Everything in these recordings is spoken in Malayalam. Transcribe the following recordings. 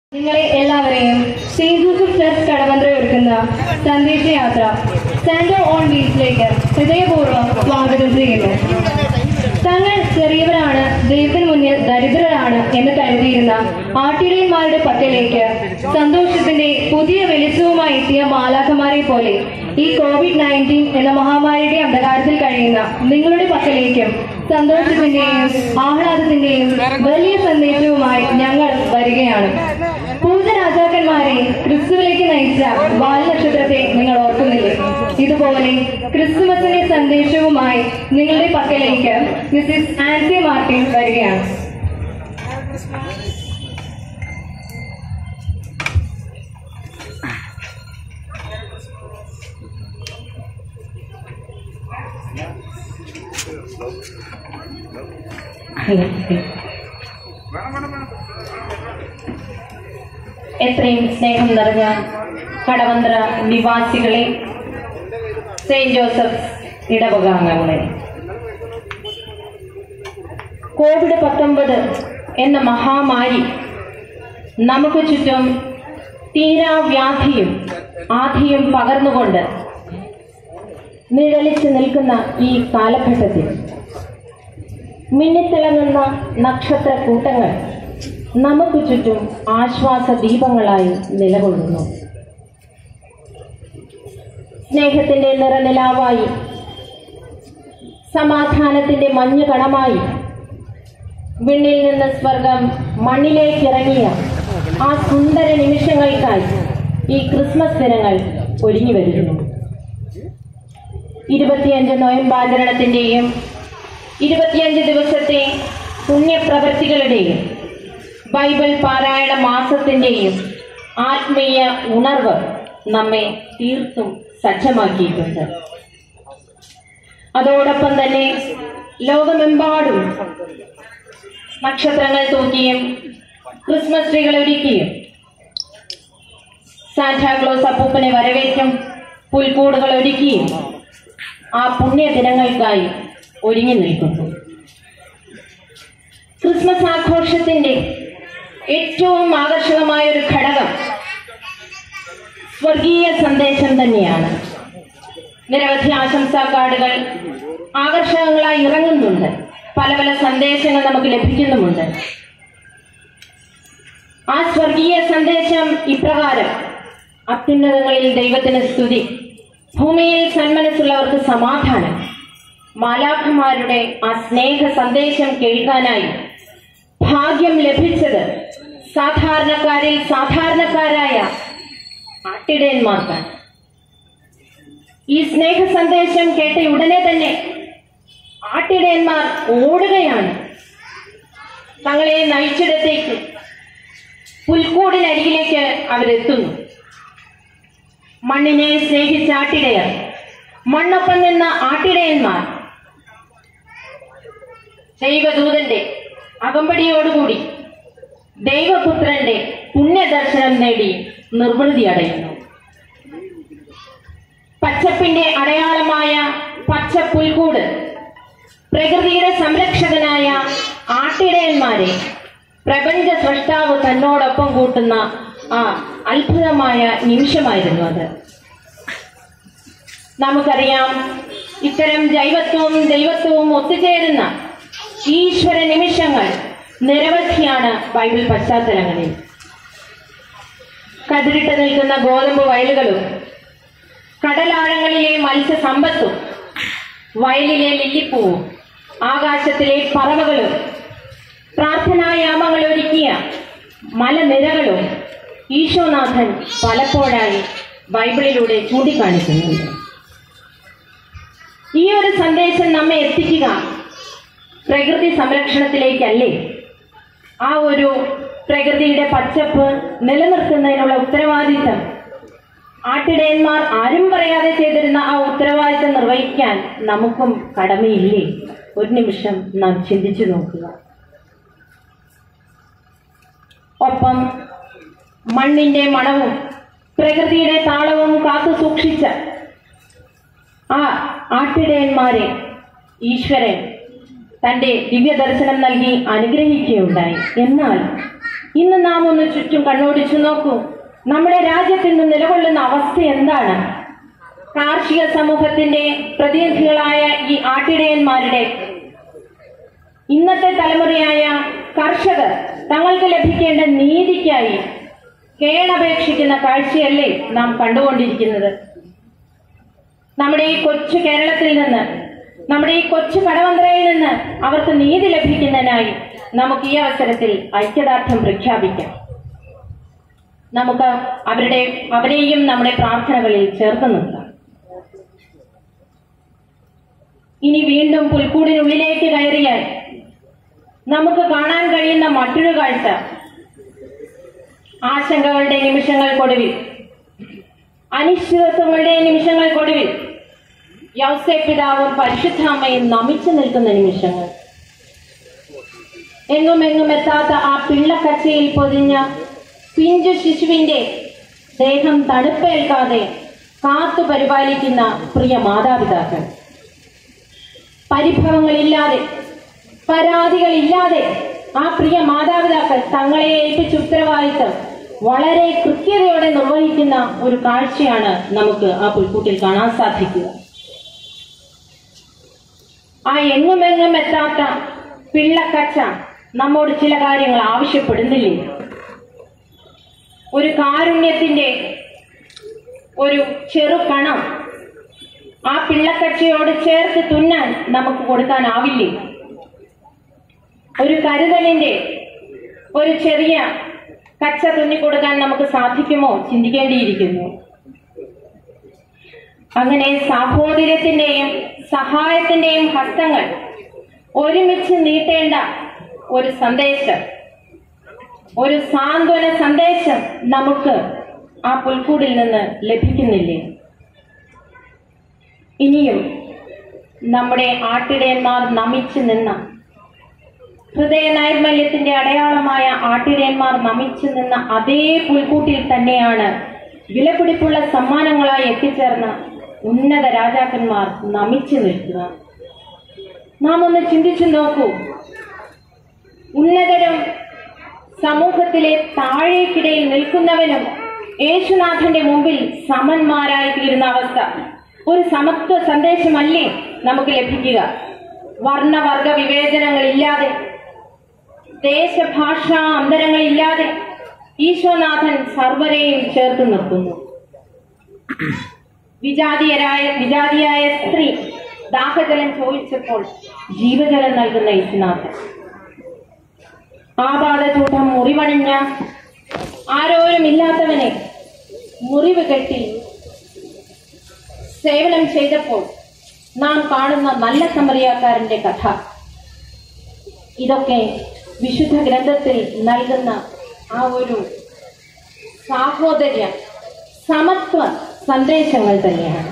നിങ്ങളെ എല്ലാവരെയും സെയിന്റ് ജോസഫ് ചർച്ച് കടവന്ത്ര ഒരുക്കുന്ന സന്ദേശയാത്ര സാന്റോ ഓൺ വീൽസിലേക്ക് ഹൃദയപൂർവ്വം സ്വാഗതം ചെയ്യുന്നു തങ്ങൾ ചെറിയവരാണ് ദൈവത്തിന് മുന്നിൽ ദരിദ്രരാണ് എന്ന് കരുതിയിരുന്ന ആട്ടിടയന്മാരുടെ പക്കലേക്ക് സന്തോഷത്തിന്റെ പുതിയ വെളിച്ചവുമായി എത്തിയ മാലാഖമാരെ പോലെ ഈ കോവിഡ് നയൻറ്റീൻ എന്ന മഹാമാരിയുടെ അന്ധകാരത്തിൽ കഴിയുന്ന നിങ്ങളുടെ പക്കലേക്കും സന്തോഷത്തിന്റെയും ആഹ്ലാദത്തിന്റെയും വലിയ സന്ദേശവുമായി ഞങ്ങൾ വരികയാണ് പൂജരാജാക്കന്മാരെ ക്രിസ്തുവിലേക്ക് നയിച്ച ബാലനക്ഷത്രത്തെ നിങ്ങൾ ഓർക്കുന്നില്ലേ ഇതുപോലെ ക്രിസ്തുമസിന്റെ സന്ദേശവുമായി നിങ്ങളുടെ പക്കലേക്ക് മിസ്സിസ് ആൻസി മാർട്ടിൻ വരികയാണ് എത്രയും സ്നേഹം നിറഞ്ഞ കടവന്ത്ര നിവാസികളെ സെയിന്റ് ജോസഫ് ഇടവകാംഗങ്ങളെ കോവിഡ് പത്തൊമ്പത് എന്ന മഹാമാരി നമുക്ക് ചുറ്റും തീരാവ്യാധിയും ആധിയും പകർന്നുകൊണ്ട് നിഴലിച്ചു നിൽക്കുന്ന ഈ കാലഘട്ടത്തിൽ മിന്നിത്തിളങ്ങുന്ന നക്ഷത്ര കൂട്ടങ്ങൾ നമുക്ക് ചുറ്റും ആശ്വാസ ദീപങ്ങളായി നിലകൊള്ളുന്നു സ്നേഹത്തിന്റെ നിറനിലാവായി സമാധാനത്തിന്റെ മഞ്ഞു കണമായി വിണ്ണിൽ നിന്ന് സ്വർഗം മണ്ണിലേക്ക് ഇറങ്ങിയ ആ സുന്ദര നിമിഷങ്ങൾക്കായി ഈ ക്രിസ്മസ് ദിനങ്ങൾ ഒരുങ്ങി വരുന്നു ഇരുപത്തിയഞ്ച് നോയമ്പാചരണത്തിന്റെയും ഇരുപത്തിയഞ്ച് ദിവസത്തെ പുണ്യപ്രവൃത്തികളുടെയും ബൈബിൾ പാരായണ മാസത്തിന്റെയും ആത്മീയ ഉണർവ് നമ്മെ തീർത്തും സജ്ജമാക്കിയിട്ടുണ്ട് അതോടൊപ്പം തന്നെ ലോകമെമ്പാടും നക്ഷത്രങ്ങൾ തൂക്കിയും ക്രിസ്മസ് ട്രീകൾ ഒരുക്കിയും സാന്റാക്ലോസ് അപ്പൂപ്പനെ വരവേറ്റും പുൽക്കൂടുകൾ ഒരുക്കിയും ആ പുണ്യ ദിനങ്ങൾക്കായി ഒരുങ്ങി നിൽക്കുന്നു ക്രിസ്മസ് ആഘോഷത്തിന്റെ ഏറ്റവും ആകർഷകമായ ഒരു ഘടകം സ്വർഗീയ സന്ദേശം തന്നെയാണ് നിരവധി ആശംസാ കാർഡുകൾ ആകർഷകങ്ങളായി ഇറങ്ങുന്നുണ്ട് പല പല സന്ദേശങ്ങൾ നമുക്ക് ലഭിക്കുന്നുമുണ്ട് ആ സ്വർഗീയ സന്ദേശം ഇപ്രകാരം അത്യുന്നതങ്ങളിൽ ദൈവത്തിന് സ്തുതി ഭൂമിയിൽ സന്മനസ്സുള്ളവർക്ക് സമാധാനം മാലാഖമാരുടെ ആ സ്നേഹ സന്ദേശം കേൾക്കാനായി ഭാഗ്യം ലഭിച്ചത് സാധാരണക്കാരിൽ സാധാരണക്കാരായ ആട്ടിടയന്മാർക്കാണ് ഈ സ്നേഹ സന്ദേശം കേട്ട ഉടനെ തന്നെ ആട്ടിടയന്മാർ ഓടുകയാണ് തങ്ങളെ നയിച്ചിടത്തേക്ക് പുൽക്കൂടിനരികിലേക്ക് അവരെത്തുന്നു മണ്ണിനെ സ്നേഹിച്ച ആട്ടിടയർ മണ്ണൊപ്പം നിന്ന ആട്ടിടയന്മാർ ദൈവദൂതന്റെ അകമ്പടിയോടുകൂടി ദൈവപുത്രന്റെ പുണ്യദർശനം നേടി നിർവൃതി അടയുന്നു പച്ചപ്പിന്റെ അടയാളമായ പച്ച പുൽക്കൂട് പ്രകൃതിയുടെ സംരക്ഷകനായ ആട്ടിടയന്മാരെ പ്രപഞ്ച സൃഷ്ടാവ് തന്നോടൊപ്പം കൂട്ടുന്ന ആ അത്ഭുതമായ നിമിഷമായിരുന്നു അത് നമുക്കറിയാം ഇത്തരം ജൈവത്വവും ദൈവത്വവും ഒത്തുചേരുന്ന ഈശ്വര നിമിഷങ്ങൾ നിരവധിയാണ് ബൈബിൾ പശ്ചാത്തലങ്ങളിൽ കതിരിട്ട് നിൽക്കുന്ന ഗോതമ്പ് വയലുകളും കടലാഴങ്ങളിലെ മത്സ്യസമ്പത്തും വയലിലെ ലില്ലിപ്പൂവും ആകാശത്തിലെ പറവകളും പ്രാർത്ഥനായാമങ്ങൾ ഒരുക്കിയ മലനിരകളും ഈശോനാഥൻ പലപ്പോഴായി ബൈബിളിലൂടെ ചൂണ്ടിക്കാണിക്കുന്നുണ്ട് ഈ ഒരു സന്ദേശം നമ്മെ എത്തിക്കുക പ്രകൃതി സംരക്ഷണത്തിലേക്കല്ലേ ആ ഒരു പ്രകൃതിയുടെ പച്ചപ്പ് നിലനിർത്തുന്നതിനുള്ള ഉത്തരവാദിത്തം ആട്ടിടയന്മാർ ആരും പറയാതെ ചെയ്തിരുന്ന ആ ഉത്തരവാദിത്തം നിർവഹിക്കാൻ നമുക്കും കടമയില്ലേ ഒരു നിമിഷം നാം ചിന്തിച്ചു നോക്കുക ഒപ്പം മണ്ണിന്റെ മണവും പ്രകൃതിയുടെ താളവും കാത്തു സൂക്ഷിച്ച ആ ആട്ടിടയന്മാരെ ഈശ്വരൻ തന്റെ ദിവ്യ ദർശനം നൽകി അനുഗ്രഹിക്കുകയുണ്ടായി എന്നാൽ ഇന്ന് നാം ഒന്ന് ചുറ്റും കണ്ണോടിച്ചു നോക്കൂ നമ്മുടെ രാജ്യത്ത് ഇന്ന് നിലകൊള്ളുന്ന അവസ്ഥ എന്താണ് കാർഷിക സമൂഹത്തിന്റെ പ്രതിനിധികളായ ഈ ആട്ടിടയന്മാരുടെ ഇന്നത്തെ തലമുറയായ കർഷകർ തങ്ങൾക്ക് ലഭിക്കേണ്ട നീതിക്കായി കേണപേക്ഷിക്കുന്ന കാഴ്ചയല്ലേ നാം കണ്ടുകൊണ്ടിരിക്കുന്നത് നമ്മുടെ ഈ കൊച്ചു കേരളത്തിൽ നിന്ന് നമ്മുടെ ഈ കൊച്ചു കടവന്ത്രയിൽ നിന്ന് അവർക്ക് നീതി ലഭിക്കുന്നതിനായി നമുക്ക് ഈ അവസരത്തിൽ ഐക്യദാർഢ്യം പ്രഖ്യാപിക്കാം നമുക്ക് അവരുടെ അവരെയും നമ്മുടെ പ്രാർത്ഥനകളിൽ ചേർത്ത് നിർത്താം ഇനി വീണ്ടും പുൽക്കൂടിനുള്ളിലേക്ക് കയറിയാൽ നമുക്ക് കാണാൻ കഴിയുന്ന മറ്റൊരു കാഴ്ച ആശങ്കകളുടെ നിമിഷങ്ങൾക്കൊടുവിൽ അനിശ്ചിതത്വങ്ങളുടെ നിമിഷങ്ങൾക്കൊടുവിൽ യൗസേ പിതാവും പരിശുദ്ധ അമ്മയും നമിച്ചു നിൽക്കുന്ന നിമിഷങ്ങൾ എങ്ങും എങ്ങും എത്താത്ത ആ പിള്ളക്കച്ചയിൽ പൊതിഞ്ഞ പിഞ്ചു ശിശുവിന്റെ ദേഹം തണുപ്പേൽക്കാതെ കാത്തു പരിപാലിക്കുന്ന പ്രിയ മാതാപിതാക്കൾ പരിഭവങ്ങളില്ലാതെ പരാതികളില്ലാതെ ആ പ്രിയ മാതാപിതാക്കൾ തങ്ങളെ ഏൽപ്പിച്ച ഉത്തരവാദിത്തം വളരെ കൃത്യതയോടെ നിർവഹിക്കുന്ന ഒരു കാഴ്ചയാണ് നമുക്ക് ആ പുൽക്കൂട്ടിൽ കാണാൻ സാധിക്കുക ആ എങ്ങുമെങ്ങും എത്താത്ത പിള്ളക്കച്ച നമ്മോട് ചില കാര്യങ്ങൾ ആവശ്യപ്പെടുന്നില്ലേ ഒരു കാരുണ്യത്തിന്റെ ഒരു ചെറു കണം ആ പിള്ളക്കച്ചയോട് ചേർത്ത് തുന്നാൻ നമുക്ക് കൊടുക്കാനാവില്ലേ ഒരു കരുതലിന്റെ ഒരു ചെറിയ കച്ച തുന്നിക്കൊടുക്കാൻ നമുക്ക് സാധിക്കുമോ ചിന്തിക്കേണ്ടിയിരിക്കുന്നു അങ്ങനെ സാഹോദര്യത്തിന്റെയും സഹായത്തിന്റെയും ഹസ്തങ്ങൾ ഒരുമിച്ച് നീട്ടേണ്ട ഒരു സന്ദേശം ഒരു സാന്ത്വന സന്ദേശം നമുക്ക് ആ പുൽക്കൂടിൽ നിന്ന് ലഭിക്കുന്നില്ലേ ഇനിയും നമ്മുടെ ആട്ടിടയന്മാർ നമിച്ചു നിന്ന ഹൃദയ നൈർമല്യത്തിന്റെ അടയാളമായ ആട്ടിടയന്മാർ നമിച്ചു നിന്ന അതേ പുൽക്കൂട്ടിൽ തന്നെയാണ് വിലപിടിപ്പുള്ള സമ്മാനങ്ങളായി എത്തിച്ചേർന്ന ഉന്നത രാജാക്കന്മാർ നമിച്ചു നിൽക്കുക നാം ഒന്ന് ചിന്തിച്ചു നോക്കൂ ഉന്നതരും സമൂഹത്തിലെ താഴേക്കിടയിൽ നിൽക്കുന്നവനും യേശുനാഥന്റെ മുമ്പിൽ സമന്മാരായി തീരുന്ന അവസ്ഥ ഒരു സമത്വ സന്ദേശമല്ലേ നമുക്ക് ലഭിക്കുക വർണ്ണവർഗ വിവേചനങ്ങളില്ലാതെ ദേശഭാഷാ അന്തരങ്ങളില്ലാതെ ഈശോനാഥൻ സർവരെയും ചേർത്ത് നിർത്തുന്നു വിജാതീയരായ വിജാതിയായ സ്ത്രീ ദാഹജലം ചോദിച്ചപ്പോൾ ജീവജലം നൽകുന്ന യേശുനാഥൻ ആപാദചൂട്ടം മുറിവണിഞ്ഞ ആരോരുമില്ലാത്തവനെ മുറിവ് കെട്ടി സേവനം ചെയ്തപ്പോൾ നാം കാണുന്ന നല്ല സമറിയാക്കാരന്റെ കഥ ഇതൊക്കെ വിശുദ്ധ ഗ്രന്ഥത്തിൽ നൽകുന്ന ആ ഒരു സാഹോദര്യ സമത്വ സന്ദേശങ്ങൾ തന്നെയാണ്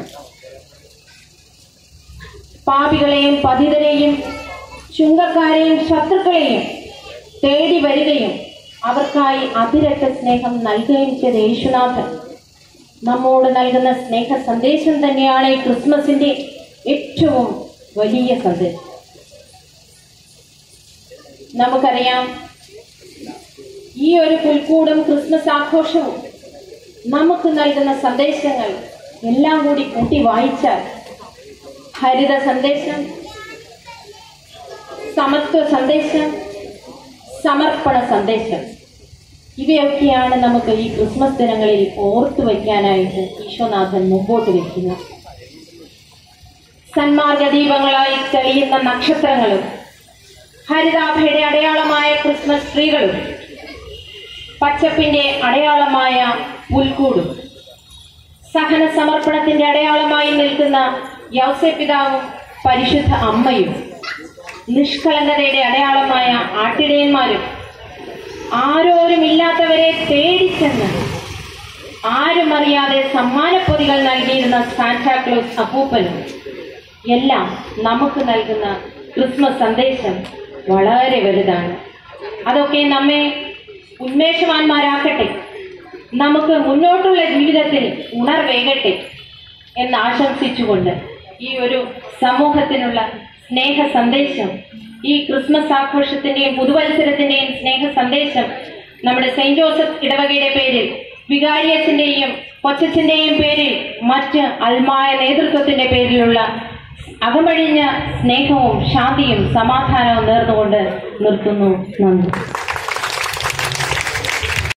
പാപികളെയും പതിതരെയും ചുങ്കക്കാരെയും ശത്രുക്കളെയും തേടി വരികയും അവർക്കായി അതിരട്ട സ്നേഹം നൽകുകയും ചെയ്ത യേശുനാഥൻ നമ്മോട് നൽകുന്ന സ്നേഹ സന്ദേശം തന്നെയാണ് ഈ ക്രിസ്മസിന്റെ ഏറ്റവും വലിയ സന്ദേശം നമുക്കറിയാം ഈ ഒരു പുൽക്കൂടും ക്രിസ്മസ് ആഘോഷവും നമുക്ക് നൽകുന്ന സന്ദേശങ്ങൾ എല്ലാം കൂടി കൂട്ടി വായിച്ചാൽ ഹരിത സന്ദേശം സമത്വ സന്ദേശം സമർപ്പണ സന്ദേശം ഇവയൊക്കെയാണ് നമുക്ക് ഈ ക്രിസ്മസ് ദിനങ്ങളിൽ ഓർത്തു വയ്ക്കാനായിട്ട് ഈശോനാഥൻ മുമ്പോട്ട് വയ്ക്കുന്നത് സന്മാർഗ ദീപങ്ങളായി തെളിയുന്ന നക്ഷത്രങ്ങളും ഹരിതാഭയുടെ അടയാളമായ ക്രിസ്മസ് ട്രീകളും പച്ചപ്പിന്റെ അടയാളമായ പുൽക്കൂടും സഹന സമർപ്പണത്തിന്റെ അടയാളമായി നിൽക്കുന്ന യൗസപിതാവും പരിശുദ്ധ അമ്മയും നിഷ്കളങ്കതയുടെ അടയാളമായ ആട്ടിടയന്മാരും ആരോരുമില്ലാത്തവരെ തേടിച്ചെന്ന് ആരും അറിയാതെ സമ്മാനപ്പൊതികൾ നൽകിയിരുന്ന സാന്റാക്ലോസ് അപ്പൂപ്പനും എല്ലാം നമുക്ക് നൽകുന്ന ക്രിസ്മസ് സന്ദേശം വളരെ വലുതാണ് അതൊക്കെ നമ്മെ ഉന്മേഷവാന്മാരാക്കട്ടെ നമുക്ക് മുന്നോട്ടുള്ള ജീവിതത്തിൽ ഉണർവേകട്ടെ എന്ന് ആശംസിച്ചുകൊണ്ട് ഈ ഒരു സമൂഹത്തിനുള്ള സ്നേഹ സന്ദേശം ഈ ക്രിസ്മസ് ആഘോഷത്തിന്റെയും പുതുവത്സരത്തിന്റെയും സ്നേഹ സന്ദേശം നമ്മുടെ സെയിന്റ് ജോസഫ് ഇടവകയുടെ പേരിൽ വികാരിയച്ഛന്റെയും കൊച്ചച്ഛന്റെയും പേരിൽ മറ്റ് അൽമായ നേതൃത്വത്തിന്റെ പേരിലുള്ള അകമഴിഞ്ഞ സ്നേഹവും ശാന്തിയും സമാധാനവും നേർന്നുകൊണ്ട് നിർത്തുന്നു നന്ദി